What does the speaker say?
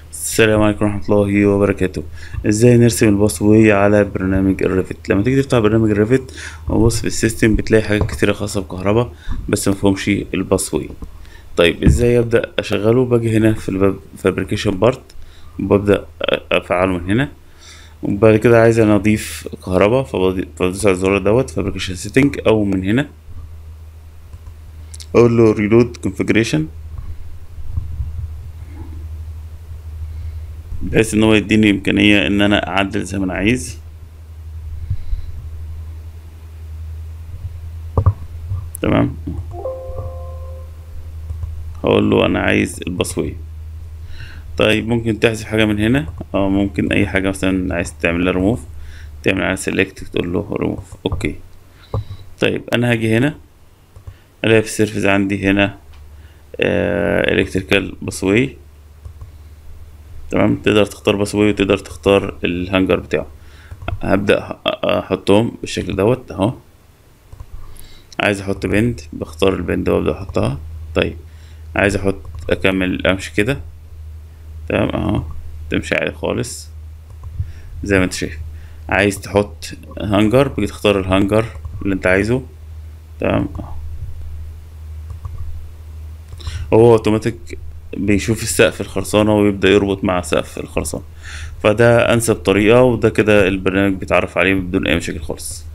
السلام عليكم ورحمة الله وبركاته ازاي نرسم الباسوي على برنامج الريفت لما تيجي تفتح برنامج الريفت وبص في السيستم بتلاقي حاجات كتيرة خاصة بكهرباء بس مفهومش الباسوي طيب ازاي ابدأ اشغله باجي هنا في الباب فابريكيشن بارت وببدأ افعله من هنا وبعد كده عايز انا اضيف كهرباء فبضي- فبدوس على الزرار دوت فابريكيشن سيتنج او من هنا اقول له ريلود كونفيجريشن بحيث ان هو يديني امكانية ان انا اعدل زي ما انا عايز تمام هقول له انا عايز الباسوي طيب ممكن تحذف حاجة من هنا او ممكن اي حاجة مثلا عايز تعمل لها ريموف تعمل على سيلكت تقول له ريموف اوكي طيب انا هاجي هنا الاقي في السيرفيس عندي هنا الكتريكال باسوي تمام تقدر تختار باسوي وتقدر تختار الهانجر بتاعه هبدأ أح- احطهم بالشكل دوت اهو عايز احط بند بختار البند وابدأ احطها طيب عايز احط اكمل امشي كده تمام اهو تمشي عادي خالص زي ما انت شايف عايز تحط هانجر بيجي تختار الهانجر اللي انت عايزه تمام اهو هو اوتوماتيك بيشوف السقف الخرسانة ويبدأ يربط مع سقف الخرسانة فده أنسب طريقة وده كده البرنامج بيتعرف عليه بدون أي مشاكل خالص